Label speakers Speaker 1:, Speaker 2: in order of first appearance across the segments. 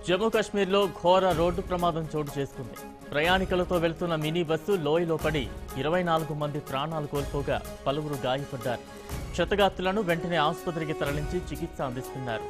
Speaker 1: జమ్మూ కాశ్మీర్లో ఘోర రోడ్డు ప్రమాదం చోటు చేసుకుంది ప్రయాణికులతో వెళ్తున్న మినీ బస్సు లోయలో పడి ఇరవై నాలుగు మంది ప్రాణాలు కోల్పోగా పలువురు గాయపడ్డారు క్షతగాత్రులను వెంటనే ఆసుపత్రికి తరలించి చికిత్స అందిస్తున్నారు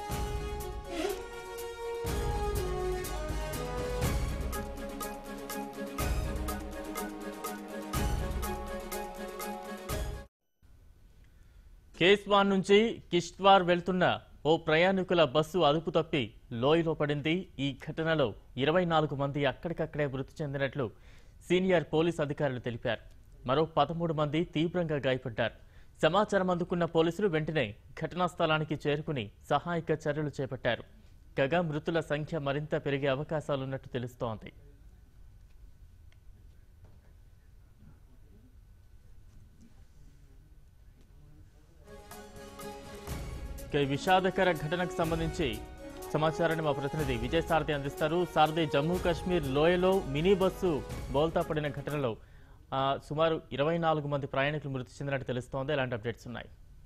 Speaker 1: కేస్వాన్ నుంచి కిష్త్వార్ వెళ్తున్న ఓ ప్రయాణికుల బస్సు అదుపు తప్పి లోయలో పడింది ఈ ఘటనలో ఇరవై నాలుగు మంది అక్కడికక్కడే మృతి చెందినట్లు సీనియర్ పోలీస్ అధికారులు తెలిపారు మరో పదమూడు మంది తీవ్రంగా గాయపడ్డారు సమాచారం అందుకున్న పోలీసులు వెంటనే ఘటనా స్థలానికి చేరుకుని సహాయక చర్యలు చేపట్టారు కాగా మృతుల సంఖ్య మరింత పెరిగే అవకాశాలున్నట్టు తెలుస్తోంది ఇక ఈ విషాదకర ఘటనకు సంబంధించి సమాచారాన్ని మా ప్రతినిధి విజయ్ సారథి అందిస్తారు సారథి జమ్మూ కాశ్మీర్ లోయలో మినీ బస్సు బోల్తా పడిన ఘటనలో ఆ, సుమారు ఇరవై నాలుగు మంది ప్రయాణికులు మృతి చెందినట్టు తెలుస్తోంది ఎలాంటి అప్డేట్స్ ఉన్నాయి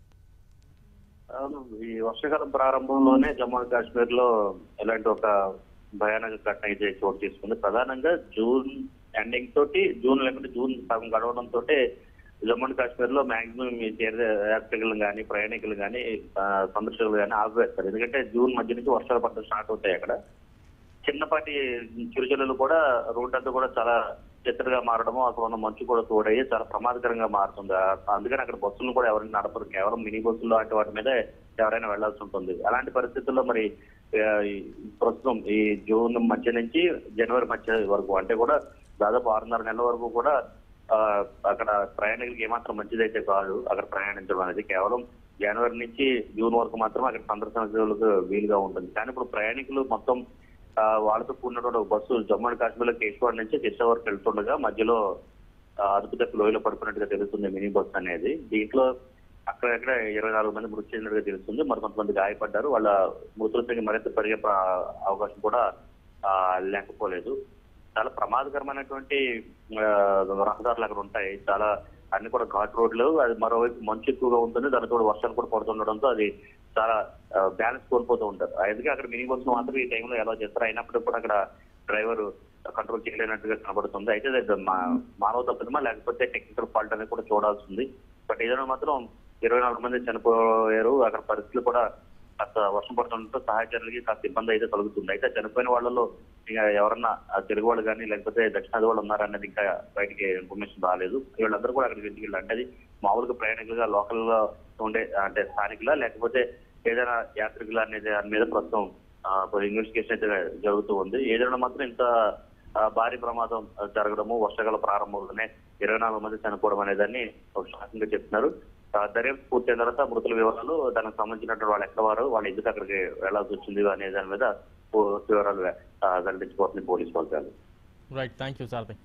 Speaker 2: అవును ఈ వర్షాకాలం ప్రారంభంలోనే జమ్మూ అండ్ కాశ్మీర్ లో ఇలాంటి ఒక భయానక ఘటన అయితే చోటు తీసుకుంది ప్రధానంగా జూన్ ఎండింగ్ తోటి జూన్ లేకుంటే జూన్ సగం గడవడం తోటే జమ్మూ అండ్ కాశ్మీర్ లో మాక్సిమం ఈ చేరే యాత్రికులు కానీ ప్రయాణికులు కానీ సందర్శకులు కానీ ఆపివేస్తారు ఎందుకంటే జూన్ మధ్య నుంచి వర్షాలు పడడం స్టార్ట్ అవుతాయి అక్కడ చిన్నపాటి చిరుజల్లులు కూడా రోడ్ అంతా కూడా చాలా చెత్తగా మారడము అక్కడ ఉన్న మంచు కూడా తోడయ్యి చాలా ప్రమాదకరంగా మారుతుంది ఆ- అందుకని అక్కడ బస్సులను కూడా ఎవరైనా నడపరు కేవలం మినీ బస్సులు లాంటి వాటి మీద ఎవరైనా వెళ్లాల్సి ఉంటుంది అలాంటి పరిస్థితుల్లో మరి ఆ, ఈ ప్రస్తుతం ఈ జూన్ మధ్య నుంచి జనవరి మధ్య వరకు అంటే కూడా దాదాపు ఆరున్నర నెలల వరకు కూడా ఆ, అక్కడ ప్రయాణికులకి ఏమాత్రం మంచిదైతే కాదు అక్కడ ప్రయాణించడం అనేది కేవలం జనవరి నుంచి జూన్ వరకు మాత్రం అక్కడ సందర్శనకు వీలుగా ఉంటుంది కానీ ఇప్పుడు ప్రయాణికులు మొత్తం ఆ, వాళ్ళతో కూడినటువంటి ఒక బస్సు జమ్మూ అండ్ కాశ్మీర్ లో కేశవాడ్ నుంచి కిషోర్ వరకు వెళ్తుండగా మధ్యలో ఆ, అదుపు తప్పి లోయలో పడుకున్నట్టుగా తెలుస్తుంది మినీ బస్ అనేది దీంట్లో అక్కడక్కడ ఇరవై నాలుగు మంది మృతి చెందినట్టుగా తెలుస్తుంది మరి కొంతమంది గాయపడ్డారు వాళ్ళ మృతుల సంఖ్య మరింత పెరిగే ప్ర- అవకాశం కూడా ఆ, లేకపోలేదు చాలా ప్రమాదకరమైనటువంటి ఆ, రహదారులు అక్కడ ఉంటాయి చాలా అన్ని కూడా ఘాట్ రోడ్లు అది మరోవైపు మంచు ఎక్కువగా ఉంటుంది దాని తోడు వర్షాలు కూడా పడుతుండడంతో అది చాలా బ్యాలెన్స్ కోల్పోతూ ఉంటారు అందుకే అక్కడ మినీ బస్ మాత్రం ఈ టైంలో ఎలా చేస్తారు అయినప్పటికీ కూడా అక్కడ డ్రైవర్ కంట్రోల్ చేయలేనట్టుగా కనబడుతుంది అయితే అది మా- మానవ తప్పిదమా లేకపోతే టెక్నికల్ ఫాల్ట్ అనేది కూడా చూడాల్సి ఉంది బట్ ఏదైనా మాత్రం ఇరవై నాలుగు మంది చనిపోయారు అక్కడ పరిస్థితులు కూడా కాస్త వర్షం పడుతుండటంతో సహాయ చర్యలకి కాస్త ఇబ్బంది అయితే కలుగుతుంది అయితే చనిపోయిన వాళ్ళలో ఇంకా ఎవరన్నా ఆ తెలుగు వాళ్ళు కానీ లేకపోతే దక్షిణాది వాళ్ళు ఉన్నారన్నది ఇంకా బయటికి ఇన్ఫర్మేషన్ రాలేదు వీళ్ళందరూ కూడా అక్కడికి ఎందుకు అంటే అది మామూలుగా ప్రయాణికులుగా లోకల్ లో ఉండే అంటే స్థానికులా లేకపోతే ఏదైనా యాత్రికుల అనేది దాని మీద ప్రస్తుతం ఇన్వెస్టిగేషన్ అయితే జరుగుతూ ఉంది ఏదైనా మాత్రం ఇంత ఆ, భారీ ప్రమాదం ఆ, జరగడము వర్షాకాల ప్రారంభంలోనే ఇరవై నాలుగు మంది చనిపోవడం అనేదాన్ని ఒక షాకింగ్ గా చెప్తున్నారు ఆ, దర్యాప్తు పూర్తయిన తర్వాత మృతుల వివరాలు దానికి సంబంధించినటువంటి వాళ్ళు ఎక్కడ వారు వాళ్ళు ఎందుకు అక్కడికి వెళ్లాల్సి వచ్చింది అనే దాని మీద పూర్తి వివరాలు ఆ, వెల్లడించిపోతుంది పోలీసు వర్గాలు
Speaker 1: రైట్ థ్యాంక్ యూ సారథి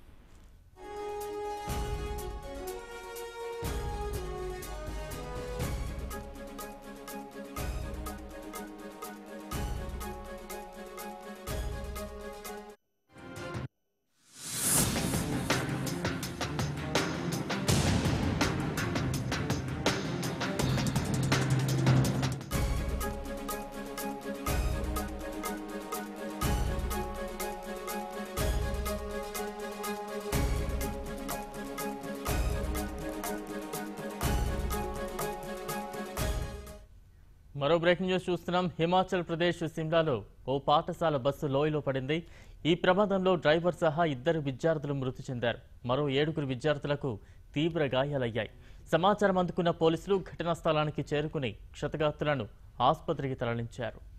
Speaker 1: మరో బ్రేకింగ్ న్యూస్ చూస్తున్నాం హిమాచల్ ప్రదేశ్ సిమ్లాలో ఓ పాఠశాల బస్సు లోయలో పడింది ఈ ప్రమాదంలో డ్రైవర్ సహా ఇద్దరు విద్యార్థులు మృతి చెందారు మరో ఏడుగురు విద్యార్థులకు తీవ్ర గాయాలయ్యాయి సమాచారం అందుకున్న పోలీసులు ఘటనా స్థలానికి చేరుకుని క్షతగాత్రులను ఆసుపత్రికి తరలించారు